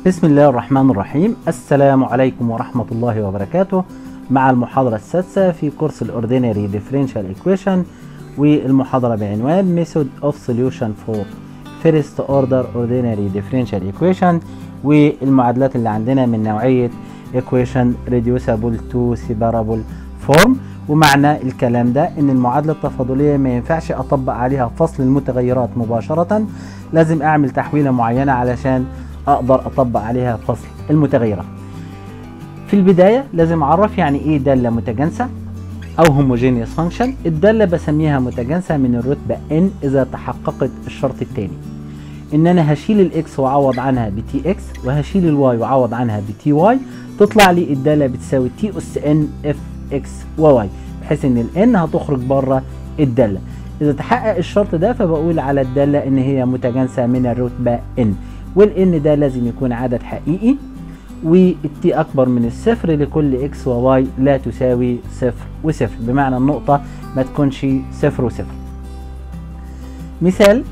بسم الله الرحمن الرحيم السلام عليكم ورحمة الله وبركاته مع المحاضرة السادسة في كورس الأوردينري ديفرنشال إيكويشن والمحاضرة بعنوان Method of Solution for First Order Ordinary Differential Equation والمعادلات اللي عندنا من نوعية Equation Reducible to Separable Form ومعنى الكلام ده ان المعادلة التفاضلية ما ينفعش اطبق عليها فصل المتغيرات مباشرة لازم اعمل تحويلة معينة علشان اقدر اطبق عليها فصل المتغيرات في البداية لازم اعرف يعني ايه دالة متجانسة او homogeneous function الدالة بسميها متجانسة من الرتبة n اذا تحققت الشرط التالي ان انا هشيل الاكس واعوض عنها بتي اكس وهشيل الواي واعوض عنها بتي واي تطلع لي الدالة بتساوي تي اس ان اف اكس وواي بحيث ان الان هتخرج بره الدالة اذا تحقق الشرط ده فبقول على الدالة ان هي متجانسة من الرتبة n والان ده لازم يكون عدد حقيقي والتي اكبر من الصفر لكل اكس وواي لا تساوي صفر وصفر بمعنى النقطة ما تكونش صفر وصفر مثال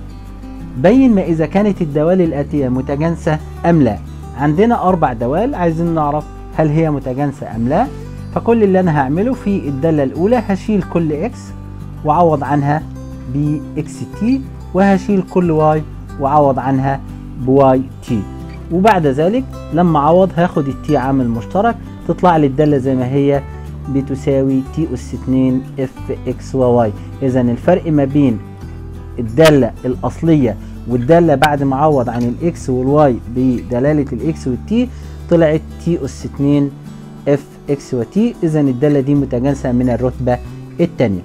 بين ما اذا كانت الدوال الاتية متجانسة ام لا عندنا اربع دوال عايزين نعرف هل هي متجانسة ام لا فكل اللي انا هعمله في الدالة الاولى هشيل كل اكس واعوض عنها باكس تي وهشيل كل واي واعوض عنها بواي تي وبعد ذلك لما اعوض هاخد التي عامل مشترك تطلع لي الداله زي ما هي بتساوي تي اس 2 اف اكس وواي اذا الفرق ما بين الداله الاصليه والداله بعد ما اعوض عن الاكس والواي بدلاله الاكس والتي طلعت تي اس 2 اف اكس وتي اذا الداله دي متجانسه من الرتبه الثانيه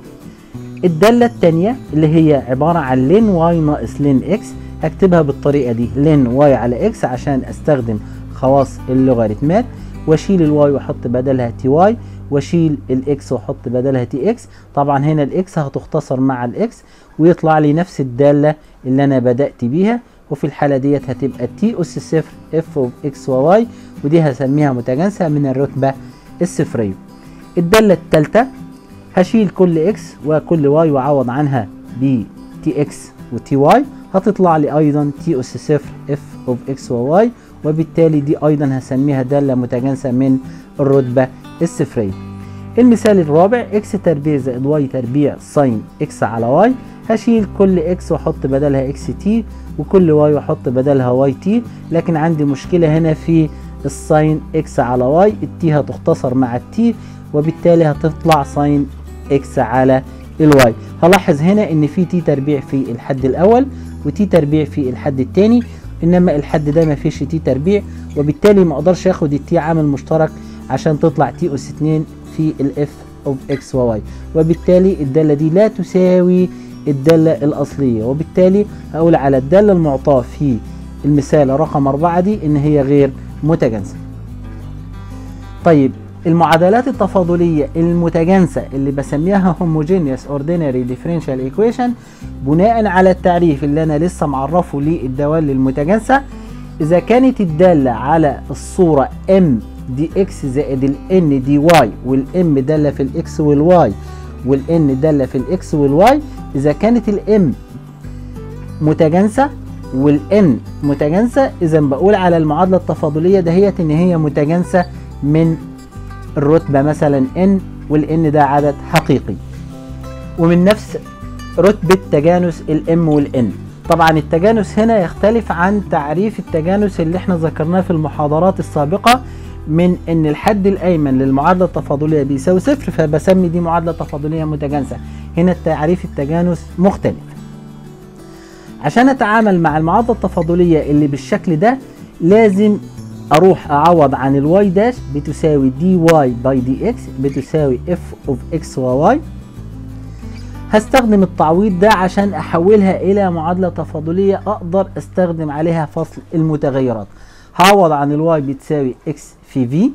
الداله الثانيه اللي هي عباره عن لين واي ناقص لين اكس هكتبها بالطريقه دي لين واي على اكس عشان استخدم خواص اللوغاريتمات واشيل الواي واحط بدلها تي واي واشيل الاكس واحط بدلها تي اكس طبعا هنا الاكس هتختصر مع الاكس ويطلع لي نفس الداله اللي انا بدات بيها وفي الحاله ديت هتبقى تي اس صفر اف اوف اكس وواي ودي هسميها متجانسه من الرتبه الصفريه الداله الثالثه هشيل كل اكس وكل واي واعوض عنها ب تي اكس وتي واي هتطلع لي ايضا تي اس صفر اف اوف اكس وواي وبالتالي دي ايضا هسميها داله متجانسه من الرتبه الصفريه المثال الرابع اكس تربيع زائد واي تربيع ساين اكس على واي هشيل كل اكس واحط بدلها اكس تي وكل واي واحط بدلها واي تي لكن عندي مشكله هنا في الساين اكس على واي التي هتختصر مع التي وبالتالي هتطلع ساين اكس على الواي هلاحظ هنا ان في تي تربيع في الحد الاول وتي تربيع في الحد الثاني انما الحد ده ما فيش تي تربيع وبالتالي ما اقدرش اخد التي عامل مشترك عشان تطلع تي اس 2 في الاف اوف اكس وواي وبالتالي الداله دي لا تساوي الداله الاصليه وبالتالي هقول على الداله المعطاه في المثال رقم أربعة دي ان هي غير متجانسه طيب المعادلات التفاضلية المتجانسة اللي بسميها homogeneous ordinary differential equation بناء على التعريف اللي أنا لسه معرفه للدوال المتجانسة إذا كانت الدالة على الصورة m دي x زائد ال n دي y والm دالة في الاكس والواي والn دالة في الاكس والواي إذا كانت الm متجانسة والn متجانسة إذا بقول على المعادلة التفاضلية دهيت إن هي متجانسة من الرتبة مثلا n والn ده عدد حقيقي ومن نفس رتبة تجانس الm والn طبعا التجانس هنا يختلف عن تعريف التجانس اللي احنا ذكرناه في المحاضرات السابقة من ان الحد الايمن للمعادلة التفاضلية بيساوي صفر فبسمي دي معادلة تفاضلية متجانسة هنا تعريف التجانس مختلف عشان اتعامل مع المعادلة التفاضلية اللي بالشكل ده لازم اروح اعوض عن الواي داش بتساوي دي واي باي دي اكس بتساوي اف اوف اكس وواي هستخدم التعويض ده عشان احولها الى معادلة تفاضلية اقدر استخدم عليها فصل المتغيرات هعوض عن الواي بتساوي اكس في في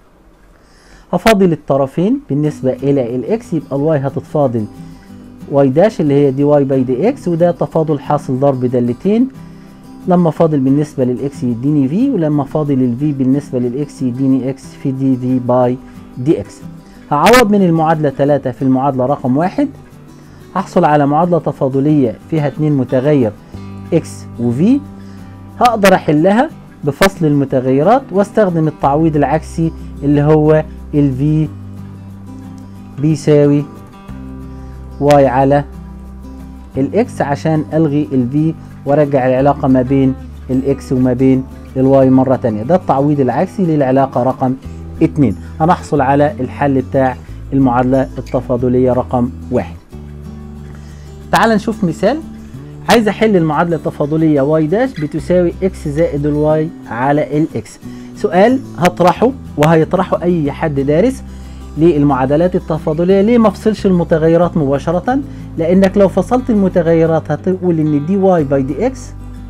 هفاضل الطرفين بالنسبة الى الاكس يبقى الواي هتتفاضل واي داش اللي هي دي واي باي دي اكس وده تفاضل حاصل ضرب دالتين لما فاضل بالنسبة للإكس يديني في ولما فاضل الفي بالنسبة للإكس يديني إكس في دي في باي دي إكس هعوض من المعادلة 3 في المعادلة رقم واحد هحصل على معادلة تفاضلية فيها اتنين متغير إكس وفي هقدر أحلها بفصل المتغيرات واستخدم التعويض العكسي اللي هو ال V بيساوي y على الاكس عشان الغي ال V وارجع العلاقة ما بين الاكس وما بين الواي مرة تانية ده التعويض العكسي للعلاقة رقم اتنين هنحصل على الحل بتاع المعادلة التفاضلية رقم واحد تعال نشوف مثال عايز احل المعادلة التفاضلية y داش بتساوي x زائد الواي على الاكس سؤال هطرحه وهيطرحه اي حد دارس للمعادلات التفاضلية ليه ما افصلش المتغيرات مباشرة لانك لو فصلت المتغيرات هتقول ان دي واي باي دي اكس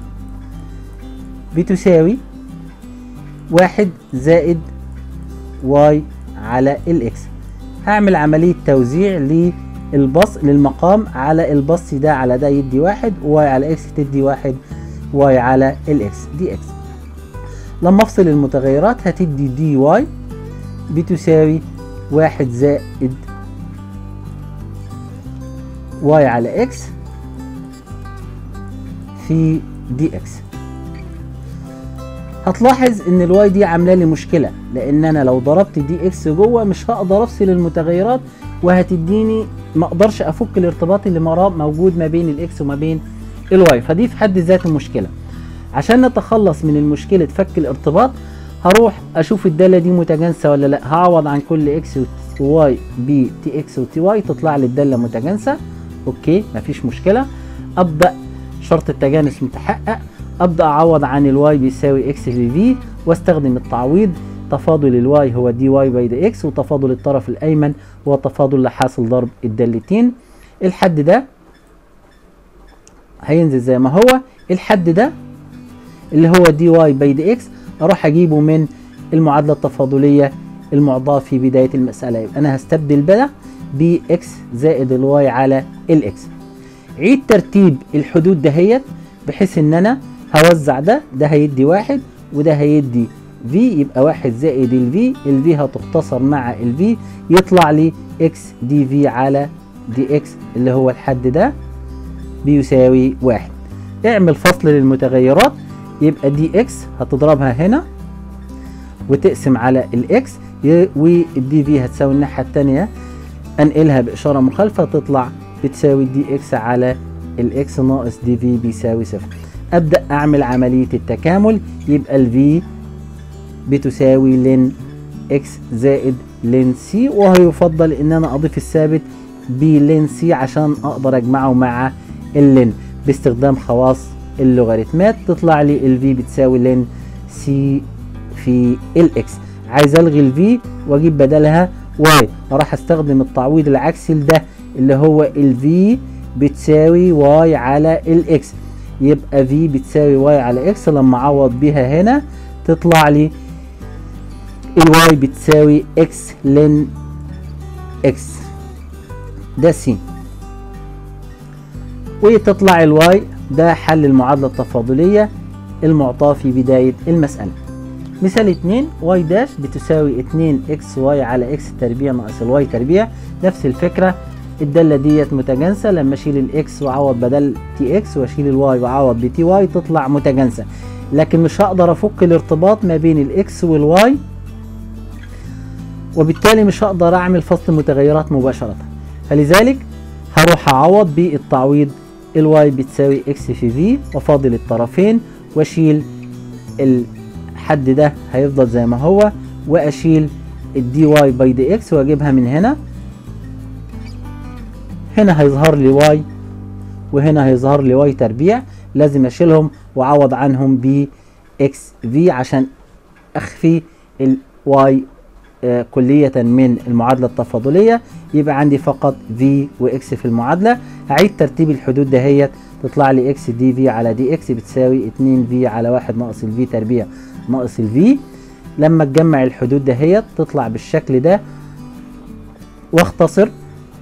بتساوي واحد زائد واي على الاكس هعمل عملية توزيع للبص للمقام على البص ده على ده يدي واحد واي على اكس تدي واحد واي على الاكس دي اكس لما افصل المتغيرات هتدي دي واي بتساوي واحد زائد واي على اكس في دي اكس هتلاحظ ان الواي دي عامله لي مشكله لان انا لو ضربت دي اكس جوه مش هقدر افصل المتغيرات وهتديني ما اقدرش افك الارتباط اللي موجود ما بين الاكس وما بين الواي فدي في حد ذاته مشكله عشان نتخلص من المشكله فك الارتباط هروح اشوف الداله دي متجانسه ولا لا هعوض عن كل اكس وواي ب تي اكس وتي واي تطلع لي الداله متجانسه اوكي مفيش مشكله ابدا شرط التجانس متحقق ابدا اعوض عن الواي بيساوي اكس في في واستخدم التعويض تفاضل الواي هو دي واي باي دي اكس وتفاضل الطرف الايمن هو تفاضل لحاصل ضرب الدالتين الحد ده هينزل زي ما هو الحد ده اللي هو دي واي باي دي اكس اروح اجيبه من المعادله التفاضليه المعضاه في بدايه المساله يبقى انا هستبدل ده باكس زائد الواي على الاكس عيد ترتيب الحدود دهيت بحيث ان انا هوزع ده ده هيدي واحد وده هيدي في يبقى واحد زائد الفي الفي هتختصر مع الفي يطلع لي اكس دي في على دي اكس اللي هو الحد ده بيساوي واحد اعمل فصل للمتغيرات يبقى دي اكس هتضربها هنا وتقسم على الاكس والدي في هتساوي الناحية التانية انقلها باشارة مخالفة تطلع بتساوي دي اكس على الاكس ناقص دي في بيساوي صفر ابدا اعمل عمليه التكامل يبقى الفي بتساوي لن اكس زائد لن سي وهيفضل ان انا اضيف الثابت بلن سي عشان اقدر اجمعه مع اللن باستخدام خواص اللوغاريتمات تطلع لي الفي بتساوي لن سي في الاكس عايز الغي الفي واجيب بدلها واي راح استخدم التعويض العكسي لده اللي هو الفي بتساوي واي على الاكس يبقى في بتساوي واي على اكس لما اعوض بيها هنا تطلع لي الواي بتساوي اكس لن اكس ده سي وتطلع الواي ده حل المعادلة التفاضلية المعطاة في بداية المسألة مثال 2 واي داش بتساوي 2 اكس واي على اكس تربيع ناقص الواي تربيع نفس الفكرة الدالة ديت متجانسة لما اشيل الاكس واعوض بدل تي اكس واشيل الواي واعوض بتي واي تطلع متجانسة لكن مش هقدر افك الارتباط ما بين الاكس والواي وبالتالي مش هقدر اعمل فصل متغيرات مباشرة فلذلك هروح اعوض بالتعويض الواي بتساوي اكس في في وفاضل الطرفين واشيل الحد ده هيفضل زي ما هو واشيل الدي واي باي دي اكس واجيبها من هنا هنا هيظهر لي واي وهنا هيظهر لي واي تربيع لازم اشيلهم واعوض عنهم ب اكس في عشان اخفي الواي آه كلية من المعادلة التفاضلية يبقى عندي فقط في واكس في المعادلة هعيد ترتيب الحدود دهيت تطلع لي اكس دي في على دي اكس بتساوي 2 في على 1 ناقص الفي تربيع ناقص الفي لما تجمع الحدود دهيت تطلع بالشكل ده واختصر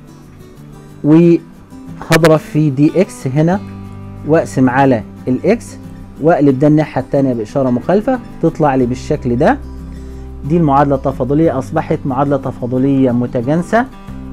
وهضرب في دي اكس هنا واقسم على الاكس واقلب ده الناحيه الثانيه باشاره مخالفه تطلع لي بالشكل ده دي المعادله التفاضليه اصبحت معادله تفاضليه متجانسه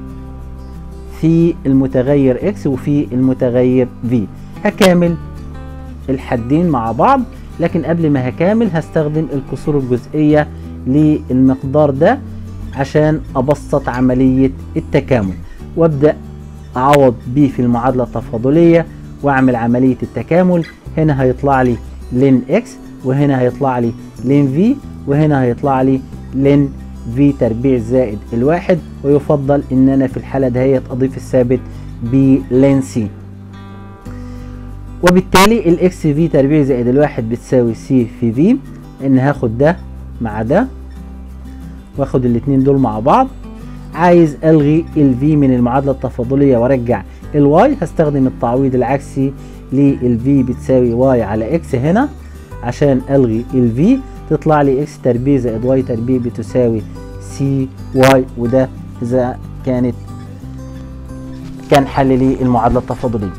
في المتغير اكس وفي المتغير في هكامل الحدين مع بعض لكن قبل ما هكامل هستخدم الكسور الجزئية للمقدار ده عشان أبسط عملية التكامل وابدأ أعوض بيه في المعادلة التفاضلية وأعمل عملية التكامل هنا هيطلع لي لين اكس وهنا هيطلع لي لين في وهنا هيطلع لي لين في تربيع زائد الواحد ويفضل ان انا في الحالة دهيت اضيف الثابت بلين سي وبالتالي الاكس في تربيع زائد الواحد بتساوي سي في في ان هاخد ده مع ده واخد الاتنين دول مع بعض عايز الغي الفي من المعادلة التفاضلية وارجع الواي هستخدم التعويض العكسي للفي بتساوي واي على اكس هنا عشان الغي الفي تطلع لي اكس تربيع زائد واي تربيع بتساوي سي واي وده اذا كانت كان حل لي المعادلة التفاضلية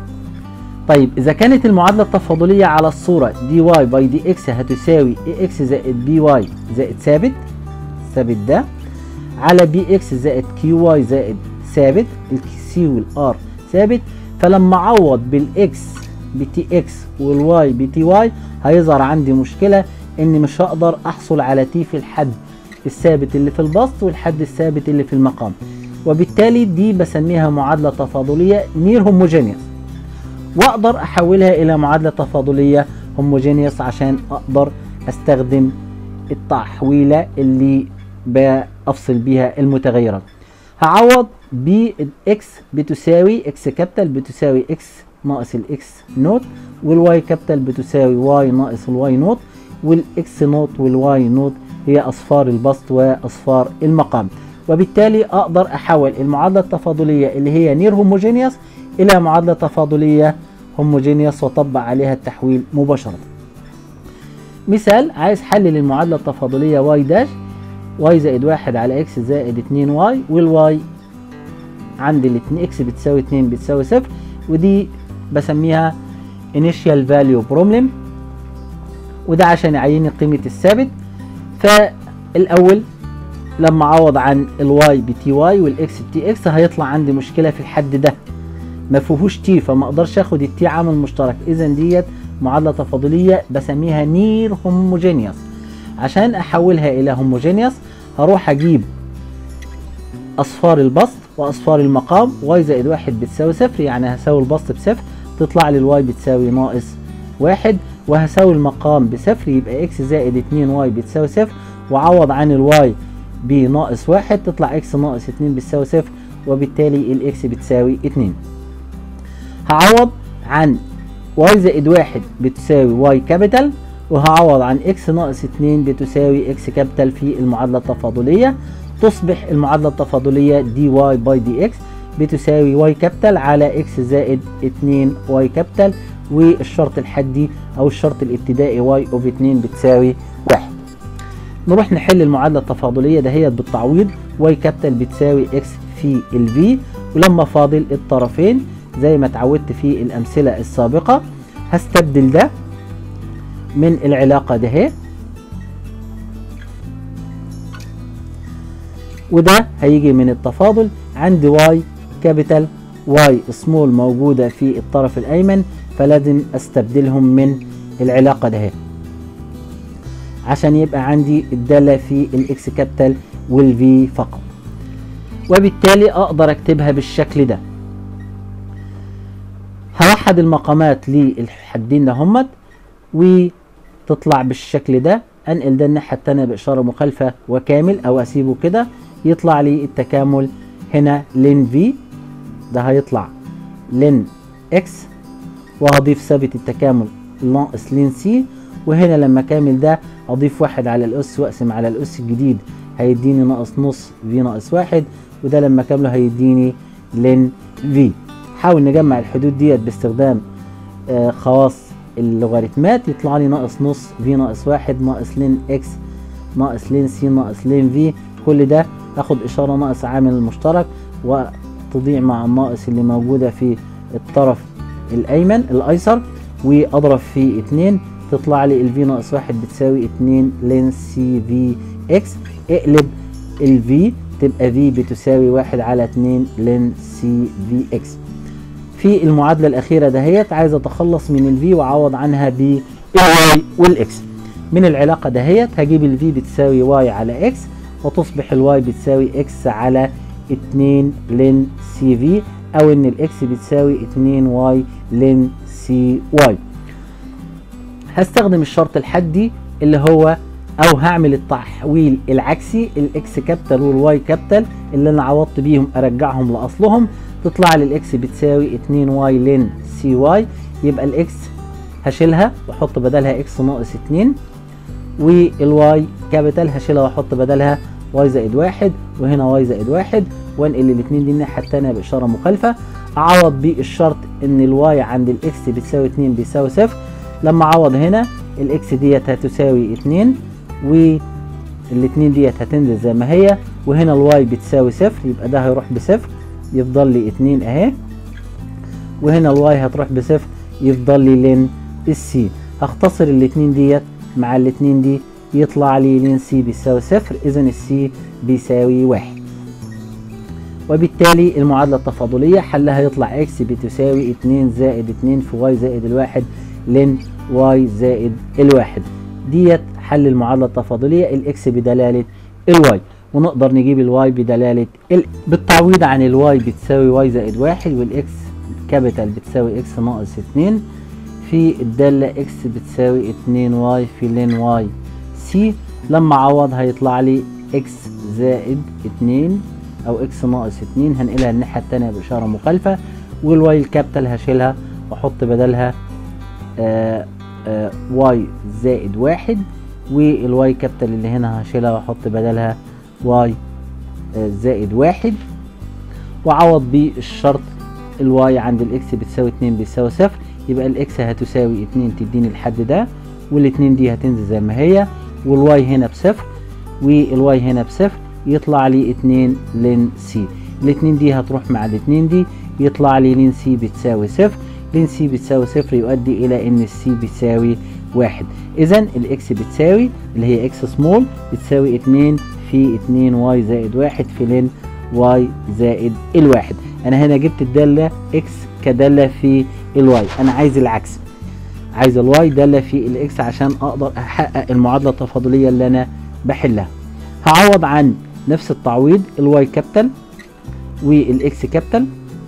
طيب اذا كانت المعادلة التفاضلية على الصورة دي واي باي دي اكس هتساوي اي اكس زائد بي واي زائد ثابت ثابت ده على بي اكس زائد كيو واي زائد ثابت السي والار ثابت فلما اعوض بالاكس بتي اكس والواي بتي واي هيظهر عندي مشكلة اني مش هقدر احصل على تي في الحد الثابت اللي في البسط والحد الثابت اللي في المقام وبالتالي دي بسميها معادلة تفاضلية نير هوموجينيوس واقدر احولها الى معادلة تفاضلية هوموجينيوس عشان اقدر استخدم التحويلة اللي بفصل بيها المتغيرات هعوض بالاكس بتساوي اكس كابيتال بتساوي اكس ناقص الاكس نوت والواي كابيتال بتساوي واي ناقص الواي نوت والاكس نوت والواي نوت هي اصفار البسط واصفار المقام وبالتالي اقدر احول المعادله التفاضليه اللي هي نير هوموجينيوس الى معادله تفاضليه هوموجينيوس واطبق عليها التحويل مباشره مثال عايز حل للمعادله التفاضليه واي داش واي زائد واحد على اكس زائد 2 واي والواي عندي ال 2 اكس بتساوي 2 بتساوي صفر ودي بسميها initial value problem وده عشان يعين قيمة الثابت فالأول لما أعوض عن الواي بتي واي والإكس بتي إكس هيطلع عندي مشكلة في الحد ده ما فيهوش تي فما أقدرش آخد التي عامل مشترك إذا ديت معادلة تفاضلية بسميها نير هوموجينيوس عشان أحولها إلى هوموجينيوس هروح أجيب أصفار البسط وأصفار المقام واي زائد واحد بتساوي صفر يعني هساوي البسط بصفر تطلع لي الواي بتساوي ناقص واحد وهساوي المقام بصفر يبقى اكس زائد 2 واي بتساوي صفر وعوض عن الواي بناقص واحد تطلع اكس ناقص 2 بتساوي صفر وبالتالي الاكس بتساوي 2 هعوض عن واي زائد واحد بتساوي واي كابيتال وهعوض عن اكس ناقص 2 بتساوي اكس كابيتال في المعادلة التفاضلية تصبح المعادلة التفاضلية دي واي باي دي اكس بتساوي واي كابيتال على اكس زائد 2 واي كابيتال والشرط الحدي او الشرط الابتدائي واي اوف 2 بتساوي 1 نروح نحل المعادلة التفاضلية دهيت بالتعويض واي كابيتال بتساوي اكس في الفي ولما فاضل الطرفين زي ما اتعودت في الامثلة السابقة هستبدل ده من العلاقة ده وده هيجي من التفاضل عندي واي كابيتال واي سمول موجودة في الطرف الأيمن فلازم استبدلهم من العلاقة ده عشان يبقى عندي الدالة في الاكس كابيتال والفي فقط وبالتالي اقدر اكتبها بالشكل ده هوحد المقامات للحدين دهمت وتطلع بالشكل ده انقل ده الناحية التانية بإشارة مخالفة وكامل او اسيبه كده يطلع لي التكامل هنا لين في ده هيطلع لين اكس وهضيف ثابت التكامل ناقص لين سي وهنا لما كامل ده اضيف واحد على الاس واقسم على الاس الجديد هيديني ناقص نص في ناقص واحد وده لما كامله هيديني لين في حاول نجمع الحدود ديت باستخدام آه خواص اللوغاريتمات يطلع لي ناقص نص في ناقص واحد ناقص لين اكس ناقص لين سي ناقص لين في كل ده اخد اشاره ناقص عامل المشترك وتضيع مع الناقص اللي موجوده في الطرف الايمن الايسر واضرب في 2 تطلع لي الفي ناقص واحد بتساوي 2 لين سي في اكس اقلب الفي تبقى في بتساوي واحد على 2 لين سي في اكس في المعادلة الأخيرة دهيت عايز أتخلص من الفي وأعوض عنها الواي والاكس من العلاقة دهيت هجيب الفي بتساوي واي على اكس وتصبح الواي بتساوي اكس على 2 لن سي في او ان الاكس بتساوي 2 واي لن سي واي هستخدم الشرط الحدي اللي هو او هعمل التحويل العكسي الاكس كابيتال والواي كابيتال اللي انا عوضت بيهم ارجعهم لاصلهم تطلع لي الاكس بتساوي 2 واي لن سي واي يبقى الاكس هشيلها واحط بدلها اكس ناقص 2 والواي كابيتال هشيلها واحط بدلها واي زائد واحد وهنا واي زائد واحد وانقل الاثنين دي الناحيه الثانيه باشاره مخالفه اعوض بالشرط ان الواي عند الاكس بتساوي 2 بيساوي صفر لما اعوض هنا الاكس ديت هتساوي 2 والاثنين ديت هتنزل زي ما هي وهنا الواي بتساوي صفر يبقى ده هيروح بصفر يفضل لي 2 اهي وهنا الواي هتروح بصفر يفضل لي لين السي هختصر الاثنين ديت مع الاثنين دي يطلع لي لين سي بيساوي صفر اذا السي بيساوي واحد وبالتالي المعادلة التفاضلية حلها يطلع اكس بتساوي 2 زائد 2 في واي زائد الواحد لن واي زائد الواحد ديت حل المعادلة التفاضلية الاكس بدلالة الواي ونقدر نجيب الواي بدلالة ال... بالتعويض عن الواي بتساوي واي زائد واحد والاكس كابيتال بتساوي اكس ناقص 2 في الدالة اكس بتساوي 2 واي في لين واي سي لما اعوض هيطلع لي اكس زائد 2 او اكس ناقص 2 هنقلها الناحية التانية بإشارة مخالفة والواي الكابيتال هشيلها واحط بدلها آآ آآ واي زائد واحد والواي كابيتال اللي هنا هشيلها واحط بدلها واي زائد واحد واعوض بالشرط الواي عند الاكس بتساوي 2 بيساوي صفر يبقى الاكس هتساوي 2 تديني الحد ده والاتنين دي هتنزل زي ما هي والواي هنا بصفر والواي هنا بصفر يطلع لي 2 لين سي الاتنين دي هتروح مع الاتنين دي يطلع لي لين سي بتساوي صفر لين سي بتساوي صفر يؤدي الى ان السي بتساوي واحد اذا الاكس بتساوي اللي هي اكس سمول بتساوي 2 في 2 واي زائد واحد في لين واي زائد الواحد انا هنا جبت الدالة اكس كدالة في الواي انا عايز العكس عايز الواي دالة في الاكس عشان اقدر احقق المعادلة التفاضلية اللي انا بحلها هعوض عن نفس التعويض الواي كابيتال والاكس كابيتال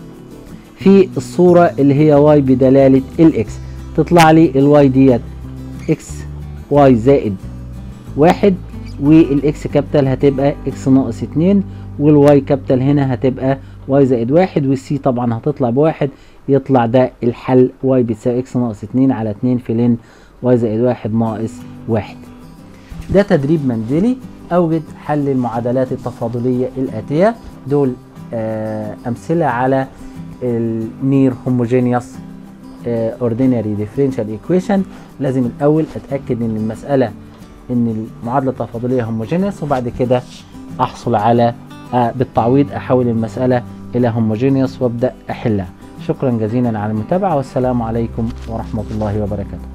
في الصورة اللي هي واي بدلالة الاكس تطلع لي الواي ديت اكس واي زائد واحد والاكس كابيتال هتبقى اكس ناقص اتنين والواي كابيتال هنا هتبقى واي زائد واحد والسي طبعا هتطلع بواحد يطلع ده الحل واي بتساوي اكس ناقص اتنين على اتنين في لين واي زائد واحد ناقص واحد ده تدريب منزلي اوجد حل المعادلات التفاضلية الاتية دول آه امثلة على النير هوموجينيوس اوردينري ديفرنشال ايكويشن لازم الاول اتاكد ان المساله ان المعادله التفاضليه هوموجينيوس وبعد كده احصل على آه بالتعويض احول المساله الى هوموجينيوس وابدا احلها شكرا جزيلا على المتابعه والسلام عليكم ورحمه الله وبركاته